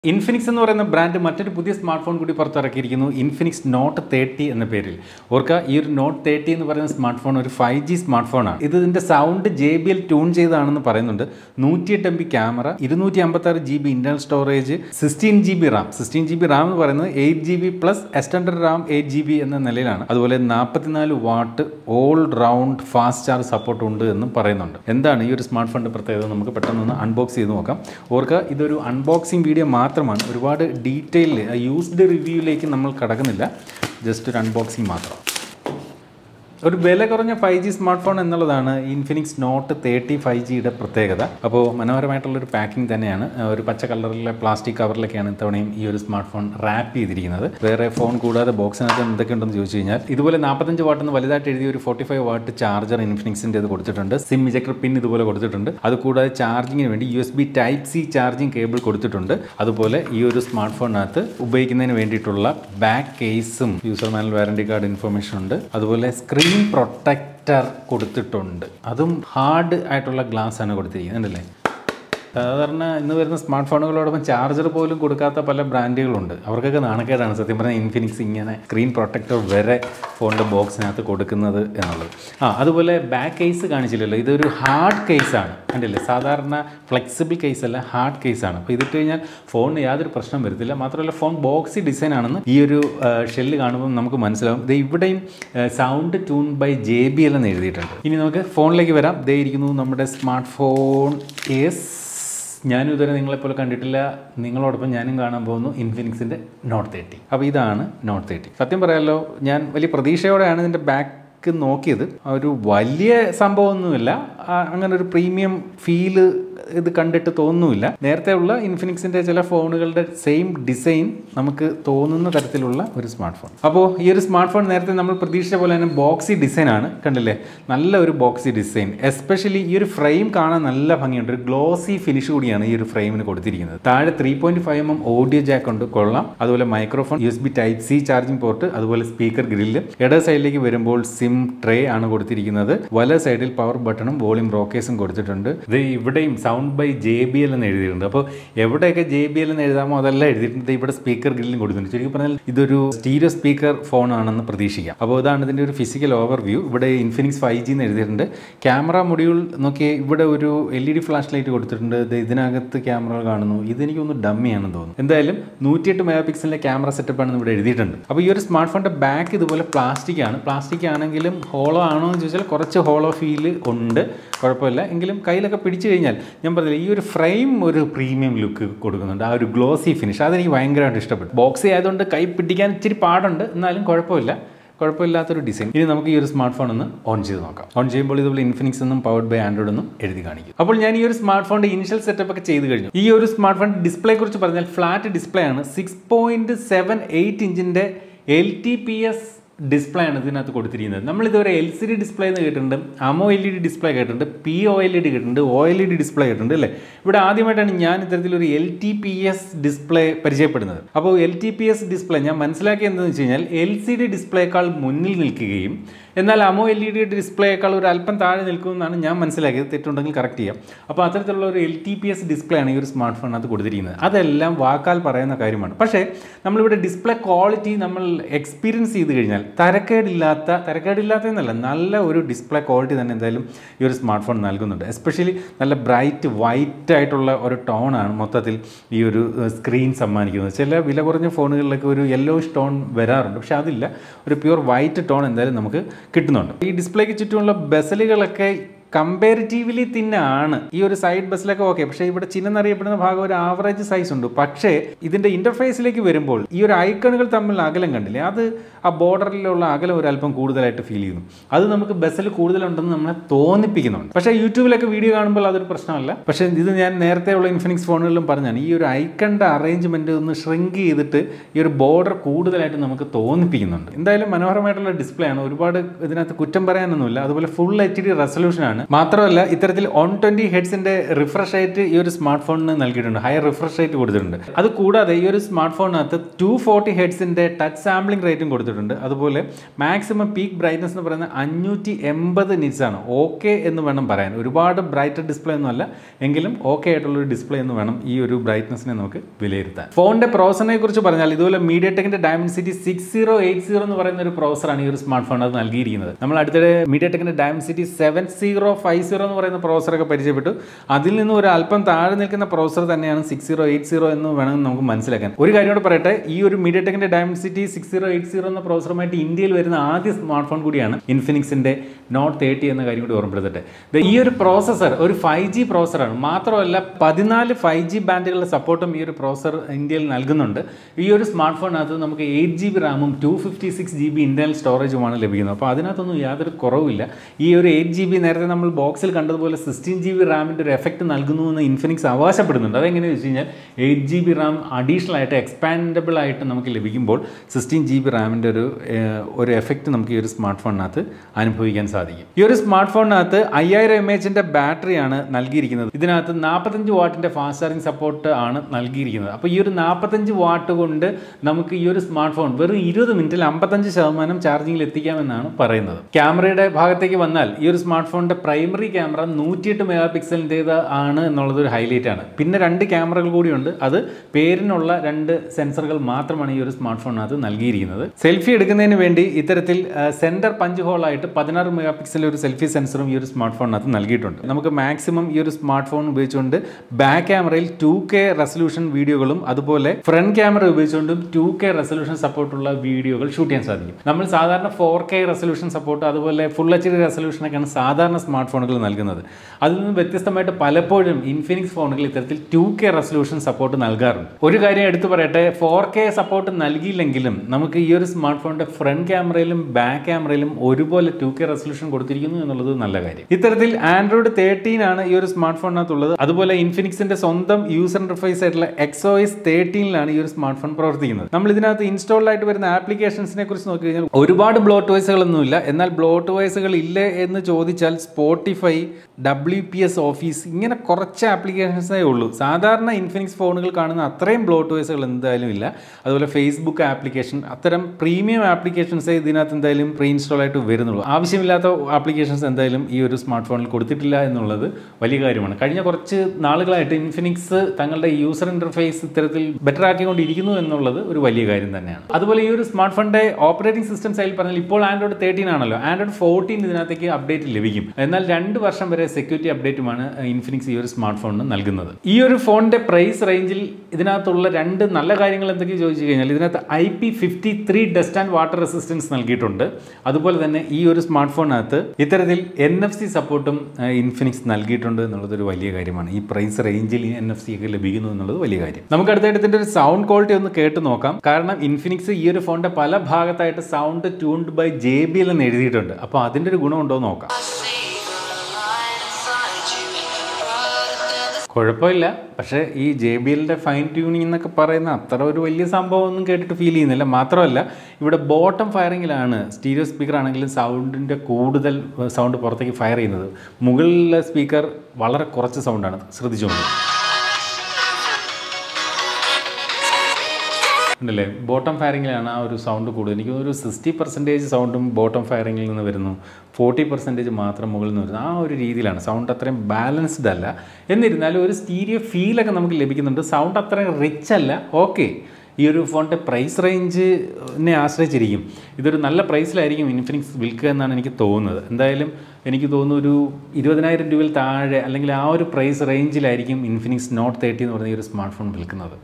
Infinix എന്ന് പറയുന്ന brand മറ്റൊരു പുതിയ സ്മാർട്ട് ഫോൺ കൂടി പുറത്തിറക്കിയിരിക്കുന്നു ഇൻഫിനിക്സ് നോട്ട് തേർട്ടി എന്ന പേരിൽ ഓർക്കുക ഈ ഒരു നോട്ട് തേർട്ടി എന്ന് പറയുന്ന സ്മാർട്ട് ഫോൺ ഒരു ഫൈവ് ജി സ്മാർട്ട് ഫോണാണ് ഇത് ഇതിൻ്റെ sound J B L tune ചെയ്താണെന്ന് പറയുന്നുണ്ട് നൂറ്റിയെട്ട് എം ബി ക്യാമറ ഇരുന്നൂറ്റി അമ്പത്തി ആറ് G B internal storage sixteen G B RAM sixteen G B RAM എന്ന് പറയുന്നത് eight G B plus extended RAM eight G B എന്ന നിലയിലാണ് അതുപോലെ നാൽപ്പത്തിനാല് watt all round fast charge support ഉണ്ട് എന്നും പറയുന്നുണ്ട് എന്താണ് ഈ ഒരു സ്മാർട്ട് ഫോണിൻ്റെ പ്രത്യേകത നമുക്ക് പെട്ടെന്ന് അൺബോക്സ് ചെയ്ത് നോക്കാം ഓർക്കുക ഇതൊരു അൺബോക്സിംഗ് വീഡിയോ മാത്രമാണ് ഒരുപാട് ഡീറ്റെയിൽ യൂസ്ഡ് റിവ്യൂയിലേക്ക് നമ്മൾ കടക്കുന്നില്ല ജസ്റ്റ് ഒരു അൺബോക്സിംഗ് മാത്രം ഒരു വില കുറഞ്ഞ ഫൈവ് ജി സ്മാർട്ട് ഫോൺ എന്നുള്ളതാണ് ഇൻഫിനിക്സ് നോട്ട് തേർട്ടി ഫൈവ് ജിയുടെ പ്രത്യേകത അപ്പോൾ മനോഹരമായിട്ടുള്ളൊരു പാക്കിംഗ് തന്നെയാണ് ഒരു പച്ച കളറിലെ പ്ലാസ്റ്റിക് കവറിലൊക്കെയാണ് ഇത്തവണയും ഈ ഒരു സ്മാർട്ട് ഫോൺ റാപ്പ് ചെയ്തിരിക്കുന്നത് വേറെ ഫോൺ കൂടാതെ ബോക്സിനകത്ത് എന്തൊക്കെയുണ്ടെന്ന് ചോദിച്ചു കഴിഞ്ഞാൽ ഇതുപോലെ നാൽപ്പത്തഞ്ച് വാട്ടെന്ന് വലുതായിട്ട് എഴുതിയ ഒരു ഫോർട്ടി ഫൈവ് വാട്ട് ചാർജർ ഇൻഫിനിക്സിൻ്റെ ഇത് കൊടുത്തിട്ടുണ്ട് സിം ഇജക്ടർ പിൻ ഇതുപോലെ കൊടുത്തിട്ടുണ്ട് അതുകൂടാതെ ചാർജിങ്ങിന് വേണ്ടി U S B type C charging cable കൊടുത്തിട്ടുണ്ട് അതുപോലെ ഈ ഒരു സ്മാർട്ട് ഫോണിനകത്ത് ഉപയോഗിക്കുന്നതിന് വേണ്ടിയിട്ടുള്ള ബാക്ക് കേസും user manual warranty card information ഉണ്ട് അതുപോലെ സ്ക്രീൻ പ്രൊട്ടക്ടർ കൊടുത്തിട്ടുണ്ട് അതും ഹാർഡ് ആയിട്ടുള്ള ഗ്ലാസ് ആണ് കൊടുത്തിരിക്കുന്നത് അല്ലേ സാധാരണ ഇന്ന് വരുന്ന സ്മാർട്ട് ഫോണുകളോടൊപ്പം ചാർജർ പോലും കൊടുക്കാത്ത പല ബ്രാൻഡുകളുണ്ട് അവർക്കൊക്കെ നാണക്കേടാണ് സത്യം പറഞ്ഞാൽ ഇൻഫിനിക്സ് ഇങ്ങനെ സ്ക്രീൻ പ്രൊട്ടക്ടർ വരെ ഫോണിൻ്റെ ബോക്സിനകത്ത് കൊടുക്കുന്നത് എന്നുള്ളത് ആ അതുപോലെ ബാക്ക് കേസ് കാണിച്ചില്ലല്ലോ ഇതൊരു ഹാർഡ് കേസാണ് കണ്ടില്ലേ സാധാരണ ഫ്ലെക്സിബിൾ കേസ് അല്ല ഹാർഡ് കേസാണ് അപ്പോൾ ഇതിട്ട് കഴിഞ്ഞാൽ ഫോണിന് യാതൊരു പ്രശ്നം വരത്തില്ല മാത്രമല്ല ഫോൺ ബോക്സി ഡിസൈൻ ആണെന്ന് ഈ ഒരു ഷെല്ല് കാണുമ്പോൾ നമുക്ക് മനസ്സിലാവും ഇത് ഇവിടെയും sound tune by J B L എന്ന് എഴുതിയിട്ടുണ്ട് ഇനി നമുക്ക് ഫോണിലേക്ക് വരാം ദേ ഇരിക്കുന്നു നമ്മുടെ സ്മാർട്ട് ഫോൺ എസ് ഞാനും ഇതുവരെ നിങ്ങളെപ്പോലെ കണ്ടിട്ടില്ല നിങ്ങളോടൊപ്പം ഞാനും കാണാൻ പോകുന്നു ഇൻഫിനിക്സിൻ്റെ നോട്ട് തേർട്ടി അപ്പോൾ ഇതാണ് നോട്ട് തേർട്ടി സത്യം പറയാമല്ലോ ഞാൻ വലിയ പ്രതീക്ഷയോടെയാണ് ഇതിൻ്റെ ബാക്ക് നോക്കിയത് ഒരു വലിയ സംഭവമൊന്നുമില്ല ആ, അങ്ങനെ ഒരു പ്രീമിയം ഫീല് ഇത് കണ്ടിട്ട് തോന്നുന്നില്ല നേരത്തെ ഉള്ള ഇൻഫിനിക്സിൻ്റെ ചില ഫോണുകളുടെ സെയിം ഡിസൈൻ നമുക്ക് തോന്നുന്ന തരത്തിലുള്ള ഒരു സ്മാർട്ട് ഫോൺ അപ്പോൾ ഈ ഒരു സ്മാർട്ട് ഫോൺ നേരത്തെ നമ്മൾ പ്രതീക്ഷിച്ച പോലെ തന്നെ ബോക്സി ഡിസൈൻ ആണ് കണ്ടില്ലേ നല്ല ഒരു ബോക്സി ഡിസൈൻ എസ്പെഷ്യലി ഈ ഒരു ഫ്രെയിം കാണാൻ നല്ല ഭംഗിയുണ്ട് ഒരു ഗ്ലോസി ഫിനിഷ് കൂടിയാണ് ഈ ഒരു ഫ്രെയിമിന് കൊടുത്തിരിക്കുന്നത് താഴെ three point five M audio jack ഉണ്ട് കൊള്ളാം അതുപോലെ microphone U S B type C charging port അതുപോലെ സ്പീക്കർ ഗ്രില്ല് ഇട സൈഡിലേക്ക് വരുമ്പോൾ സിം ട്രേ ആണ് കൊടുത്തിരിക്കുന്നത് വല സൈഡിൽ പവർ ബട്ടണും വോളിയം റോക്കേസും കൊടുത്തിട്ടുണ്ട് ഇത് ഇവിടെയും sound by J B L എന്ന് എഴുതിയിട്ടുണ്ട് അപ്പോൾ എവിടെയൊക്കെ ജെ ബി എൽ എന്ന് എഴുതാമോ അതെല്ലാം എഴുതിയിട്ടുണ്ട് ദേ ഇവിടെ സ്പീക്കർ ഗ്രില്ലും കൊടുത്തിട്ടുണ്ട് ശരിക്കും പറഞ്ഞാൽ ഇതൊരു സ്റ്റീരിയോ സ്പീക്കർ ഫോൺ ആണെന്ന് പ്രതീക്ഷിക്കാം അപ്പോൾ ഇതാണ് ഇതിൻ്റെ ഒരു ഫിസിക്കൽ ഓവർ വ്യൂ ഇവിടെ ഇൻഫിനിക്സ് ഫൈവ് ജി എന്ന് എഴുതിയിട്ടുണ്ട് ക്യാമറ മൊഡ്യൂൾ നോക്കി ഇവിടെ ഒരു L E D flash light കൊടുത്തിട്ടുണ്ട് ദേ ഇതിനകത്ത് ക്യാമറ കാണുന്നു ഇതെനിക്കൊന്ന് ഡമ്മിയാണെന്ന് തോന്നുന്നു എന്തായാലും നൂറ്റിയെട്ട് മെഗാ പിക്സലിൻ്റെ ക്യാമറ സെറ്റപ്പ് ആണെന്ന് ഇവിടെ എഴുതിയിട്ടുണ്ട് അപ്പോൾ ഈ ഒരു സ്മാർട്ട് ഫോണിൻ്റെ ബാക്ക് ഇതുപോലെ പ്ലാസ്റ്റിക് ആണ് പ്ലാസ്റ്റിക് ആണെങ്കിലും ഹോളോ ആണോ എന്ന് ചോദിച്ചാൽ കുറച്ച് ഹോളോ ഫീല് ഉണ്ട് കുഴപ്പമില്ല എങ്കിലും കയ്യിലൊക്കെ പിടിച്ചു കഴിഞ്ഞാൽ ഞാൻ പറഞ്ഞില്ല ഈ ഒരു ഫ്രെയിം ഒരു പ്രീമിയം ലുക്ക് കൊടുക്കുന്നുണ്ട് ആ ഒരു ഗ്ലോസി ഫിനിഷ് അതെനിക്ക് ഭയങ്കരമായിട്ട് ഇഷ്ടപ്പെട്ടു ബോക്സ് ആയതുകൊണ്ട് കൈ പിടിക്കാൻ ഇച്ചിരി പാടുണ്ട് എന്നാലും കുഴപ്പമില്ല കുഴപ്പമില്ലാത്തൊരു ഡിസൈൻ ഇനി നമുക്ക് ഈ ഒരു സ്മാർട്ട് ഫോൺ ഒന്ന് ഓൺ ചെയ്ത് നോക്കാം ഓൺ ചെയ്യുമ്പോൾ ഇതുപോലെ ഇൻഫിനിക്സ് എന്നും പവർഡ് ബൈ ആൻഡ്രോയിഡ് എന്നും എഴുതി കാണിക്കും അപ്പോൾ ഞാൻ ഈ ഒരു സ്മാർട്ട് ഫോണിന്റെ ഇനിഷ്യൽ സെറ്റപ്പ് ഒക്കെ ചെയ്ത് കഴിഞ്ഞു ഈ ഒരു സ്മാർട്ട് ഫോൺ ഡിസ്പ്ലേ കുറിച്ച് പറഞ്ഞാൽ ഫ്ലാറ്റ് ഡിസ്പ്ലേ ആണ് സിക്സ് പോയിന്റ് സെവൻ എയ്റ്റ് ഇഞ്ചിന്റെ L T P S display ആണ് ഇതിനകത്ത് കൊടുത്തിരിക്കുന്നത് നമ്മൾ ഇതുവരെ എൽ സി ഡി ഡിസ്പ്ലേ എന്ന് കേട്ടിട്ടുണ്ട് L E D display കേട്ടിട്ടുണ്ട് P O L E D കേട്ടിട്ടുണ്ട് O L E D display കേട്ടിട്ടുണ്ട് അല്ലേ ഇവിടെ ആദ്യമായിട്ടാണ് ഞാൻ ഇത്തരത്തിലൊരു L T P S display പരിചയപ്പെടുന്നത് അപ്പോൾ L T P S display ഞാൻ മനസ്സിലാക്കിയത് എന്താണെന്ന് വെച്ച് കഴിഞ്ഞാൽ എൽ സി ഡി ഡിസ്പ്ലേക്കാൾ മുന്നിൽ നിൽക്കുകയും എന്നാൽ അമോ എൽ ഇ ഡി ഡിസ്പ്ലേയേക്കാൾ ഒരു അല്പം താഴെ നിൽക്കുമെന്നാണ് ഞാൻ മനസ്സിലാക്കിയത് തെറ്റുണ്ടെങ്കിൽ കറക്റ്റ് ചെയ്യാം അപ്പോൾ അത്തരത്തിലുള്ള ഒരു L T P S display ആണ് ഈ ഒരു സ്മാർട്ട് ഫോണിനകത്ത് കൊടുത്തിരിക്കുന്നത് അതെല്ലാം വാക്കാൽ പറയുന്ന കാര്യമാണ് പക്ഷേ നമ്മളിവിടെ ഡിസ്പ്ലേ ക്വാളിറ്റി നമ്മൾ എക്സ്പീരിയൻസ് ചെയ്ത് കഴിഞ്ഞാൽ തരക്കേടില്ലാത്ത തരക്കേടില്ലാത്ത എന്നല്ല നല്ല ഒരു ഡിസ്പ്ലേ ക്വാളിറ്റി തന്നെ എന്തായാലും ഈ ഒരു സ്മാർട്ട് ഫോൺ നൽകുന്നുണ്ട് എസ്പെഷ്യലി നല്ല ബ്രൈറ്റ് വൈറ്റ് ആയിട്ടുള്ള ഒരു ടോണാണ് മൊത്തത്തിൽ ഈ ഒരു സ്ക്രീൻ സമ്മാനിക്കുന്നത് ചില വില കുറഞ്ഞ ഫോണുകളിലൊക്കെ ഒരു യെല്ലോ ടോൺ വരാറുണ്ട് പക്ഷേ അതില്ല ഒരു പ്യുവർ വൈറ്റ് ടോൺ എന്തായാലും നമുക്ക് കിട്ടുന്നുണ്ട് ഈ ഡിസ്പ്ലേക്ക് ചുറ്റുമുള്ള ബസലുകളൊക്കെ കമ്പാരിറ്റീവ്ലി തിന്നാണ് ഈ ഒരു സൈഡ് ബസ്സിലൊക്കെ ഓക്കെ പക്ഷേ ഇവിടെ ചിഹ്നം എന്നറിയപ്പെടുന്ന ഭാഗം ഒരു ആവറേജ് സൈസ് ഉണ്ട് പക്ഷേ ഇതിൻ്റെ ഇൻ്റർഫേസിലേക്ക് വരുമ്പോൾ ഈ ഒരു ഐക്കണുകൾ തമ്മിലുള്ള അകലം കണ്ടില്ലേ അത് ആ ബോർഡറിലുള്ള അകലം ഒരു അല്പം കൂടുതലായിട്ട് ഫീൽ ചെയ്യുന്നു അത് നമുക്ക് ബസ്സിൽ കൂടുതലുണ്ടെന്ന് നമ്മളെ തോന്നിപ്പിക്കുന്നുണ്ട് പക്ഷേ യൂട്യൂബിലൊക്കെ വീഡിയോ കാണുമ്പോൾ അതൊരു പ്രശ്നമല്ല പക്ഷേ ഇത് ഞാൻ നേരത്തെ ഉള്ള ഇൻഫിനിക്സ് ഫോണുകളിലും പറഞ്ഞാണ് ഈ ഒരു ഐക്കണിൻ്റെ അറേഞ്ച്മെൻറ്റ് ഒന്ന് ഷ്രിങ്ക് ചെയ്തിട്ട് ഈ ഒരു ബോർഡർ കൂടുതലായിട്ട് നമുക്ക് തോന്നിപ്പിക്കുന്നുണ്ട് എന്തായാലും മനോഹരമായിട്ടുള്ള ഡിസ്പ്ലേ ആണ് ഒരുപാട് ഇതിനകത്ത് കുറ്റം പറയാനൊന്നുമില്ല അതുപോലെ ഫുൾ എച്ച് ഡി റെസൊല്യൂഷനാണ് ആണ് മാത്രമല്ല ഇത്തരത്തിൽ വൺ ട്വന്റി ഹെഡ്സിന്റെ റിഫ്രഷ് റേറ്റ് ഈ ഒരു സ്മാർട്ട് ഫോണിന് നൽകിയിട്ടുണ്ട് ഹൈ റിഫ്രഷ് റേറ്റ് കൊടുത്തിട്ടുണ്ട് അത് കൂടാതെ ഈ ഒരു സ്മാർട്ട് ഫോണിനകത്ത് ടു ഫോർട്ടി ഹെഡ്സിന്റെ ടച്ച് സാമ്പിളിംഗ് റേറ്റും കൊടുത്തിട്ടുണ്ട് അതുപോലെ മാക്സിമം പീക്ക് ബ്രൈറ്റ്നസ് എന്ന് പറയുന്നത് അഞ്ഞൂറ്റി എൺപത് നിറ്റ്സ് ആണ് ഓക്കെ എന്ന് വേണം പറയാൻ ഒരുപാട് ബ്രൈറ്റ് ഡിസ്പ്ലേ ഒന്നുമല്ല എങ്കിലും ഓക്കെ ആയിട്ടുള്ള ഒരു ഡിസ്പ്ലേ എന്ന് വേണം ഈ ഒരു ബ്രൈറ്റ്നസിനെ നമുക്ക് വിലയിരുത്താൻ ഫോണിന്റെ പ്രോസറിനെ കുറിച്ച് പറഞ്ഞാൽ ഇതുപോലെ മീഡിയ ടെക്കിന്റെ Dimensity six zero eight zero എന്ന് പറയുന്ന ഒരു പ്രോസറാണ് ഈ ഒരു സ്മാർട്ട് ഫോൺ അത് നൽകിയിരിക്കുന്നത് നമ്മൾ അടുത്തിടെ മീഡിയ ടെക്കിന്റെ Dimensity seven zero five zero എന്ന് പറയുന്ന പ്രോസറൊക്കെ പരിചയപ്പെട്ടു അതിൽ നിന്ന് ഒരു അല്പം താഴെ നിൽക്കുന്ന പ്രോസർ തന്നെയാണ് സിക്സ് സീറോ എയ്റ്റ് സീറോ എന്ന് വേണമെങ്കിൽ നമുക്ക് മനസ്സിലാക്കാൻ ഒരു കാര്യം കൂടെ പറയട്ടെ ഈ ഒരു മീഡിയ ടെക്കിന്റെ Dimensity six zero eight zero എന്ന പ്രോസറുമായിട്ട് ഇന്ത്യയിൽ വരുന്ന ആദ്യ സ്മാർട്ട് ഫോൺ കൂടിയാണ് ഇൻഫിനിക്സിന്റെ നോട്ട് തേർട്ടി എന്ന കാര്യം കൂടി ഓർമ്മപ്പെടുത്തട്ടെ ദേ ഈ ഒരു പ്രോസസ്സർ ഒരു ഫൈവ് ജി പ്രോസറാണ് മാത്രമല്ല പതിനാല് ഫൈവ് ജി ബാൻഡുകളുടെ സപ്പോർട്ടും ഈ ഒരു പ്രോസർ ഇന്ത്യയിൽ നൽകുന്നുണ്ട് ഈ ഒരു സ്മാർട്ട് ഫോണിനകത്ത് നമുക്ക് എയ്റ്റ് ജി ബി റാമും two fifty six G B internal സ്റ്റോറേജുമാണ് ലഭിക്കുന്നത് അപ്പോൾ അതിനകത്തൊന്നും യാതൊരു കുറവില്ല ഈ ഒരു എയ്റ്റ് ജി ബി നേരത്തെ നമ്മൾ ബോക്സിൽ കണ്ടതുപോലെ സിക്സ്റ്റീൻ ജി ബി റാമിൻ്റെ ഒരു എഫക്റ്റ് നൽകുന്നു എന്ന് ഇൻഫിനിക്സ് അവകാശപ്പെടുന്നുണ്ട് അതെങ്ങനെയാണെന്ന് വെച്ച് കഴിഞ്ഞാൽ eight G B RAM additional ആയിട്ട് എക്സ്പാൻഡബിൾ ആയിട്ട് നമുക്ക് ലഭിക്കുമ്പോൾ സിക്സ്റ്റീൻ ജി ബി റാമിൻ്റെ ഒരു ഏഹ്, ഒരു എഫക്റ്റ് നമുക്ക് ഈ ഒരു സ്മാർട്ട് ഫോണിനകത്ത് അനുഭവിക്കാൻ സാധിക്കും ഈ ഒരു സ്മാർട്ട് ഫോണിനകത്ത് അയ്യായിരം എം എച്ചിൻ്റെ ബാറ്ററിയാണ് നൽകിയിരിക്കുന്നത് ഇതിനകത്ത് നാൽപ്പത്തഞ്ച് വാട്ടിൻ്റെ ഫാസ്റ്റ് ചാർജിങ് സപ്പോർട്ട് ആണ് നൽകിയിരിക്കുന്നത് അപ്പോൾ ഈ ഒരു നാൽപ്പത്തഞ്ച് വാട്ട് കൊണ്ട് നമുക്ക് ഈ ഒരു സ്മാർട്ട് ഫോൺ വെറും ഇരുപത് മിനിറ്റിൽ അമ്പത്തഞ്ച് ശതമാനം ചാർജിങ്ങിൽ എത്തിക്കാമെന്നാണ് പറയുന്നത് ക്യാമറയുടെ ഭാഗത്തേക്ക് വന്നാൽ ഈ ഒരു സ്മാർട്ട് ഫോണിൻ്റെ പ്രൈമറി ക്യാമറ നൂറ്റിയെട്ട് മെഗാ പിക്സലിൻ്റേത് ആണ് എന്നുള്ളത് ഒരു ഹൈലൈറ്റ് ആണ് പിന്നെ രണ്ട് ക്യാമറകൾ കൂടിയുണ്ട് അത് പേരിനുള്ള രണ്ട് സെൻസറുകൾ മാത്രമാണ് ഈ ഒരു സ്മാർട്ട് ഫോണിനകത്ത് നൽകിയിരിക്കുന്നത് സെൽഫി എടുക്കുന്നതിന് വേണ്ടി ഇത്തരത്തിൽ സെൻറ്റർ പഞ്ച് ഹോളായിട്ട് പതിനാറ് മെഗാ പിക്സലിൽ ഒരു സെൽഫി സെൻസറും ഈ ഒരു സ്മാർട്ട് ഫോണിനകത്ത് നൽകിയിട്ടുണ്ട് നമുക്ക് മാക്സിമം ഈ ഒരു സ്മാർട്ട് ഫോൺ ഉപയോഗിച്ചുകൊണ്ട് ബാക്ക് ക്യാമറയിൽ ടു കെ റെസൊല്യൂഷൻ വീഡിയോകളും അതുപോലെ ഫ്രണ്ട് ക്യാമറ ഉപയോഗിച്ചുകൊണ്ടും ടു കെ റെസൊല്യൂഷൻ സപ്പോർട്ടുള്ള വീഡിയോകൾ ഷൂട്ട് ചെയ്യാൻ സാധിക്കും നമ്മൾ സാധാരണ ഫോർ കെ റെസൊല്യൂഷൻ സപ്പോർട്ട് അതുപോലെ ഫുൾ എച്ച് ഡി റെസൊല്യൂഷനൊക്കെയാണ് സാധാരണ സ്മാർട്ട് ഫോണുകൾ നൽകുന്നത് അതിൽ നിന്ന് വ്യത്യസ്തമായിട്ട് പലപ്പോഴും ഇൻഫിനിക്സ് ഫോണുകൾ ഇത്തരത്തിൽ ടു കെ റെസൊല്യൂഷൻ സപ്പോർട്ട് നൽകാറുണ്ട് ഒരു കാര്യം എടുത്തു പറയട്ടെ ഫോർ കെ സപ്പോർട്ട് നൽകിയില്ലെങ്കിലും നമുക്ക് ഈ ഒരു സ്മാർട്ട് ഫോണിന്റെ ഫ്രണ്ട് ക്യാമറയിലും ബാക്ക് ക്യാമറയിലും ഒരുപോലെ ടു കെ റെസൊല്യൂഷൻ കൊടുത്തിരിക്കുന്നു എന്നുള്ളത് നല്ല കാര്യം ഇത്തരത്തിൽ ആൻഡ്രോയിഡ് തേർട്ടീൻ ആണ് ഈ ഒരു സ്മാർട്ട് ഫോണിനകത്തുള്ളത് അതുപോലെ ഇൻഫിനിക്സിന്റെ സ്വന്തം യൂസർ ഇന്റർഫേസ് ആയിട്ടുള്ള എക്സോ എസ് തേർട്ടീനിലാണ് ഈ ഒരു സ്മാർട്ട് ഫോൺ പ്രവർത്തിക്കുന്നത് നമ്മൾ ഇതിനകത്ത് ഇൻസ്റ്റാൾഡ് ആയിട്ട് വരുന്ന ആപ്ലിക്കേഷൻസിനെ കുറിച്ച് നോക്കി കഴിഞ്ഞാൽ ഒരുപാട് ബ്ലോട്ട് വോയിസുകളൊന്നുമില്ല എന്നാൽ ബ്ലോട്ട് വോയിസുകൾ ഇല്ലേ എന്ന് ചോദിച്ചാൽ Spotify W P S office ഇങ്ങനെ കുറച്ച് ആപ്ലിക്കേഷൻസേ ഉള്ളൂ സാധാരണ ഇൻഫിനിക്സ് ഫോണുകൾ കാണുന്ന അത്രയും ബ്ലോട്ട് വോയിസുകൾ എന്തായാലും ഇല്ല അതുപോലെ ഫേസ്ബുക്ക് ആപ്ലിക്കേഷൻ അത്തരം പ്രീമിയം ആപ്ലിക്കേഷൻസേ ഇതിനകത്ത് എന്തായാലും പ്രീ ഇൻസ്റ്റാൾ ആയിട്ട് വരുന്നുള്ളൂ ആവശ്യമില്ലാത്ത ആപ്ലിക്കേഷൻസ് എന്തായാലും ഈ ഒരു സ്മാർട്ട് ഫോണിൽ കൊടുത്തിട്ടില്ല എന്നുള്ളത് വലിയ കാര്യമാണ് കഴിഞ്ഞ കുറച്ച് നാളുകളായിട്ട് ഇൻഫിനിക്സ് തങ്ങളുടെ യൂസർ ഇന്റർഫേസ് ഇത്തരത്തിൽ ബെറ്റർ ആക്കിക്കൊണ്ടിരിക്കുന്നു എന്നുള്ളത് ഒരു വലിയ കാര്യം തന്നെയാണ് അതുപോലെ ഈ ഒരു സ്മാർട്ട് ഫോണിന്റെ ഓപ്പറേറ്റിംഗ് സിസ്റ്റം സൈഡിൽ പറഞ്ഞാൽ ഇപ്പോൾ ആൻഡ്രോയിഡ് തേർട്ടീൻ ആണല്ലോ ആൻഡ്രോയിഡ് ഫോർട്ടീൻ ഇതിനകത്തേക്ക് അപ്ഡേറ്റ് ലഭിക്കും എന്നാൽ രണ്ട് വർഷം വരെ സെക്യൂരിറ്റി അപ്ഡേറ്റുമാണ് ഇൻഫിനിക്സ് ഈ ഒരു സ്മാർട്ട് ഫോണിന് നൽകുന്നത് ഈ ഒരു ഫോണിന്റെ പ്രൈസ് റേഞ്ചിൽ ഇതിനകത്തുള്ള രണ്ട് നല്ല കാര്യങ്ങൾ എന്തൊക്കെ ചോദിച്ചു കഴിഞ്ഞാൽ ഇതിനകത്ത് I P fifty three dust and water resistance നൽകിയിട്ടുണ്ട് അതുപോലെ തന്നെ ഈ ഒരു സ്മാർട്ട് ഫോണിനകത്ത് ഇത്തരത്തിൽ എൻ എഫ് സി സപ്പോർട്ടും ഇൻഫിനിക്സ് നൽകിയിട്ടുണ്ട് എന്നുള്ളത് ഒരു വലിയ കാര്യമാണ് ഈ പ്രൈസ് റേഞ്ചിൽ എൻ എഫ് സി ഒക്കെ ലഭിക്കുന്നു എന്നുള്ളത് വലിയ കാര്യം നമുക്ക് അടുത്തായിട്ട് ഇതിന്റെ ഒരു സൗണ്ട് ക്വാളിറ്റി ഒന്ന് കേട്ട് നോക്കാം കാരണം ഇൻഫിനിക്സ് ഈ ഒരു ഫോണിന്റെ പല ഭാഗത്തായിട്ട് sound tuned by J B L എന്ന് എഴുതിയിട്ടുണ്ട് അപ്പോൾ അതിന്റെ ഒരു ഗുണമുണ്ടോ എന്ന് നോക്കാം കുഴപ്പമില്ല പക്ഷേ ഈ ജെ ബി എല്ലിൻ്റെ ഫൈൻ ട്യൂണിംഗ് എന്നൊക്കെ പറയുന്ന അത്ര ഒരു വലിയ സംഭവം ഒന്നും കേട്ടിട്ട് ഫീൽ ചെയ്യുന്നില്ല മാത്രമല്ല ഇവിടെ ബോട്ടം ഫയറിങ്ങിലാണ് സ്റ്റീരിയോ സ്പീക്കർ ആണെങ്കിലും സൗണ്ടിൻ്റെ കൂടുതൽ സൗണ്ട് പുറത്തേക്ക് ഫയർ ചെയ്യുന്നത് മുകളിലെ സ്പീക്കർ വളരെ കുറച്ച് സൗണ്ടാണ് ശ്രദ്ധിച്ചുകൊണ്ട് ഉണ്ടല്ലേ ബോട്ടം ഫയറിങ്ങിലാണ് ആ ഒരു സൗണ്ട് കൂടുതൽ എനിക്ക് തോന്നുന്നു ഒരു സിക്സ്റ്റി പെർസെൻറ്റേജ് സൗണ്ടും ബോട്ടം ഫയറിങ്ങിൽ നിന്ന് വരുന്നു ഫോർട്ടി പെർസെൻറ്റേജ് മാത്രം മുകളിൽ നിന്ന് വരുന്നു ആ ഒരു രീതിയിലാണ് സൗണ്ട് അത്രയും ബാലൻസ്ഡ് അല്ല എന്നിരുന്നാലും ഒരു സ്റ്റീരിയോ ഫീലൊക്കെ നമുക്ക് ലഭിക്കുന്നുണ്ട് സൗണ്ട് അത്രയും റിച്ച് അല്ല ഓക്കെ ഈ ഒരു ഫോണിൻ്റെ പ്രൈസ് റേഞ്ചിനെ ആശ്രയിച്ചിരിക്കും ഇതൊരു നല്ല പ്രൈസിലായിരിക്കും ഇൻഫിനിക്സ് വിൽക്കുക എന്നാണ് എനിക്ക് തോന്നുന്നത് എന്തായാലും എനിക്ക് തോന്നുന്നു ഒരു ഇരുപതിനായിരം രൂപയിൽ താഴെ അല്ലെങ്കിൽ ആ ഒരു പ്രൈസ് റേഞ്ചിലായിരിക്കും ഇൻഫിനിക്സ് നോട്ട് തേർട്ടി എന്ന് പറയുന്ന ഈ ഒരു സ്മാർട്ട് ഫോൺ വിൽക്കുന്നത്